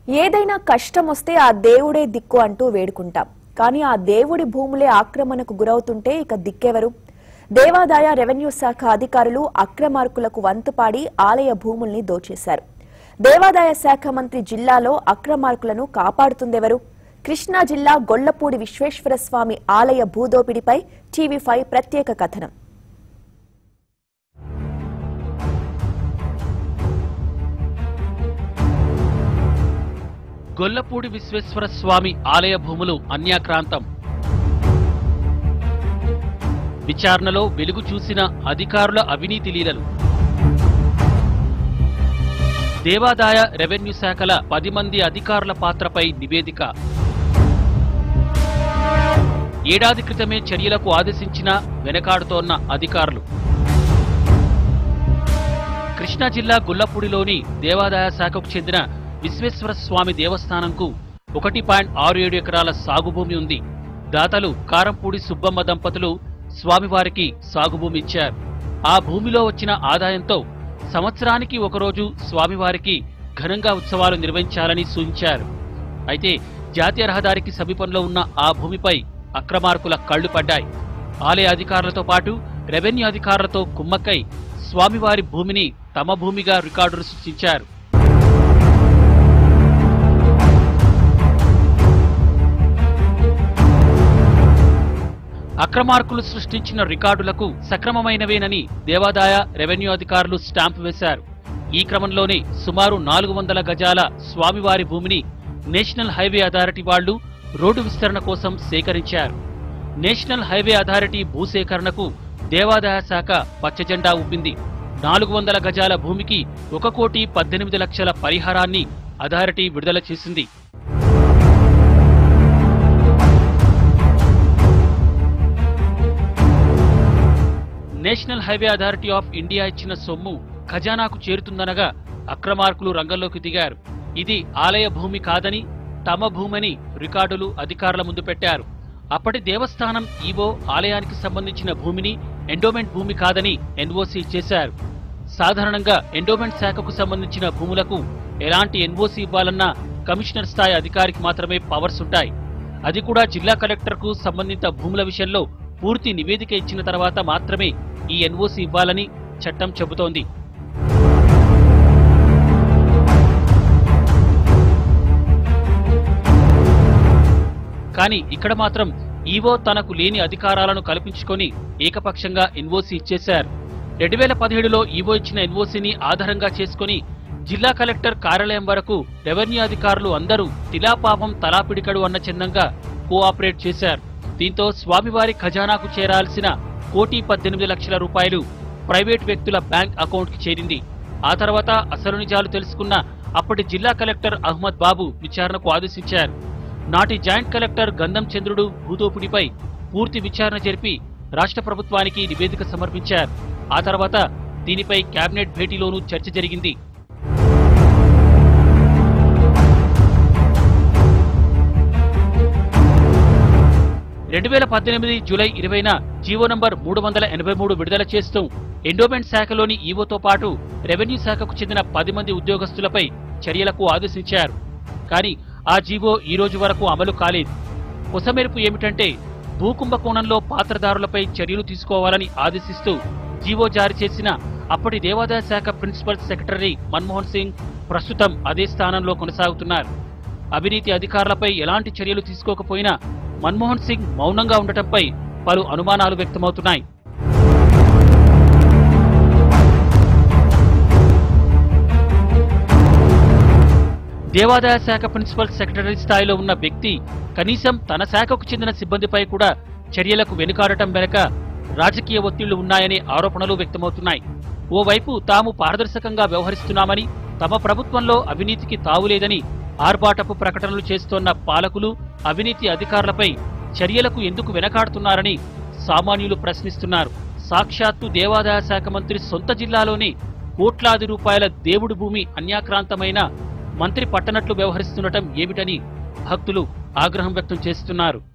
ఏదైనా కష్టం వస్తే ఆ దేవుడే దిక్కు అంటూ వేడుకుంటాం కానీ ఆ దేవుడి భూములే ఆక్రమణకు గురవుతుంటే ఇక దిక్కెవరు దేవాదాయ రెవెన్యూ శాఖ అధికారులు అక్రమార్కులకు వంతుపాడి ఆలయ భూముల్ని దోచేశారు దేవాదాయ శాఖ మంత్రి జిల్లాలో అక్రమార్కులను కాపాడుతుందెవరు కృష్ణా జిల్లా గొల్లపూడి విశ్వేశ్వర స్వామి ఆలయ భూదోపిడిపై టీవీ ఫైవ్ ప్రత్యేక కథనం గొల్లపూడి విశ్వేశ్వర స్వామి ఆలయ భూములు అన్యాక్రాంతం విచారణలో వెలుగు చూసిన అధికారుల అవినీతి లీలలు దేవాదాయ రెవెన్యూ శాఖల పది మంది అధికారుల పాత్రపై నివేదిక ఏడాది క్రితమే చర్యలకు ఆదేశించిన వెనకాడుతోన్న అధికారులు కృష్ణా జిల్లా గుల్లపూడిలోని దేవాదాయ శాఖకు చెందిన విశ్వేశ్వర స్వామి దేవస్థానంకు ఒకటి పాయింట్ ఆరు ఏడు ఎకరాల సాగు భూమి ఉంది దాతలు కారంపూడి సుబ్బమ్మ దంపతులు స్వామివారికి సాగు భూమి ఇచ్చారు ఆ భూమిలో వచ్చిన ఆదాయంతో సంవత్సరానికి ఒకరోజు స్వామివారికి ఘనంగా ఉత్సవాలు నిర్వహించాలని సూచించారు అయితే జాతీయ రహదారికి సమీపంలో ఉన్న ఆ భూమిపై అక్రమార్కుల కళ్లు పడ్డాయి ఆలయ అధికారులతో పాటు రెవెన్యూ అధికారులతో కుమ్మక్కై స్వామివారి భూమిని తమ భూమిగా రికార్డులు సృష్టించారు అక్రమార్కులు సృష్టించిన రికార్డులకు సక్రమమైనవేనని దేవాదాయ రెవెన్యూ అధికారులు స్టాంపు వేశారు ఈ క్రమంలోనే సుమారు నాలుగు వందల గజాల స్వామివారి భూమిని నేషనల్ హైవే అథారిటీ వాళ్లు రోడ్డు విస్తరణ కోసం సేకరించారు నేషనల్ హైవే అథారిటీ భూసేకరణకు దేవాదాయ శాఖ పచ్చజెండా ఊపింది నాలుగు వందల గజాల భూమికి ఒక కోటి పద్దెనిమిది లక్షల పరిహారాన్ని అథారిటీ విడుదల చేసింది national highway authority of India ఇచ్చిన సొమ్ము ఖజానాకు చేరుతుందనగా అక్రమార్కులు రంగంలోకి దిగారు ఇది ఆలయ భూమి కాదని తమ భూమని రికార్డులు అధికారుల ముందు పెట్టారు అప్పటి దేవస్థానం ఈవో ఆలయానికి సంబంధించిన భూమిని ఎండోమెంట్ భూమి కాదని ఎన్ఓసీ చేశారు సాధారణంగా ఎండోమెంట్ శాఖకు సంబంధించిన భూములకు ఎలాంటి ఎన్ఓసీ ఇవ్వాలన్నా కమిషనర్ స్థాయి అధికారికి మాత్రమే పవర్స్ ఉంటాయి అది కూడా జిల్లా కలెక్టర్కు సంబంధిత భూముల విషయంలో పూర్తి నివేదిక ఇచ్చిన తర్వాత మాత్రమే ఈ ఎన్ఓసీ ఇవ్వాలని చట్టం చెబుతోంది కానీ ఇక్కడ మాత్రం ఈవో తనకు లేని అధికారాలను కల్పించుకొని ఏకపక్షంగా ఎన్ఓసీ ఇచ్చేశారు రెండు వేల పదిహేడులో ఈవో ఇచ్చిన ఎన్ఓసీని ఆధారంగా చేసుకొని జిల్లా కలెక్టర్ కార్యాలయం వరకు రెవెన్యూ అధికారులు అందరూ తిలాపాపం తలాపిడికడు అన్న చందంగా కోఆపరేట్ చేశారు దీంతో స్వామివారి ఖజానాకు చేరాల్సిన కోటి పద్దెనిమిది లక్షల రూపాయలు ప్రైవేట్ వ్యక్తుల బ్యాంక్ అకౌంట్కి చేరింది ఆ తర్వాత అసలు నిజాలు తెలుసుకున్న అప్పటి జిల్లా కలెక్టర్ అహ్మద్ బాబు విచారణకు ఆదేశించారు నాటి జాయింట్ కలెక్టర్ గంధం చంద్రుడు భూదోపిడిపై పూర్తి విచారణ జరిపి రాష్ట్ర ప్రభుత్వానికి నివేదిక సమర్పించారు ఆ తర్వాత దీనిపై కేబినెట్ భేటీలోనూ చర్చ జరిగింది రెండు వేల పద్దెనిమిది జూలై ఇరవైన జీవో నంబర్ మూడు వందల ఎనభై మూడు విడుదల చేస్తూ ఎండోమెంట్ శాఖలోని ఈవోతో పాటు రెవెన్యూ శాఖకు చెందిన పది మంది ఉద్యోగస్తులపై చర్యలకు ఆదేశించారు కానీ ఆ జీవో ఈ రోజు వరకు అమలు కాలేదు కొసమెరుపు ఏమిటంటే భూకుంభకోణంలో పాత్రదారులపై చర్యలు తీసుకోవాలని ఆదేశిస్తూ జీవో జారీ చేసిన అప్పటి దేవాదాయ శాఖ ప్రిన్సిపల్ సెక్రటరీ మన్మోహన్ సింగ్ ప్రస్తుతం అదే స్థానంలో కొనసాగుతున్నారు అవినీతి అధికారులపై ఎలాంటి చర్యలు తీసుకోకపోయినా మన్మోహన్ సింగ్ మౌనంగా ఉండటంపై పలు అనుమానాలు వ్యక్తమవుతున్నాయి దేవాదాయ శాఖ ప్రిన్సిపల్ సెక్రటరీ స్థాయిలో ఉన్న వ్యక్తి కనీసం తన శాఖకు చెందిన సిబ్బందిపై కూడా చర్యలకు వెనుకాడటం వెనుక రాజకీయ ఒత్తిళ్లు ఉన్నాయనే ఆరోపణలు వ్యక్తమవుతున్నాయి ఓవైపు తాము పారదర్శకంగా వ్యవహరిస్తున్నామని తమ ప్రభుత్వంలో అవినీతికి తావులేదని ఆర్భాటపు ప్రకటనలు చేస్తోన్న పాలకులు అవినీతి అధికారులపై చర్యలకు ఎందుకు వెనకాడుతున్నారని సామాన్యులు ప్రశ్నిస్తున్నారు సాక్షాత్తు దేవాదాయ శాఖ మంత్రి సొంత జిల్లాలోనే కోట్లాది రూపాయల దేవుడి భూమి అన్యాక్రాంతమైన మంత్రి పట్టనట్లు వ్యవహరిస్తుండటం ఏమిటని భక్తులు ఆగ్రహం వ్యక్తం చేస్తున్నారు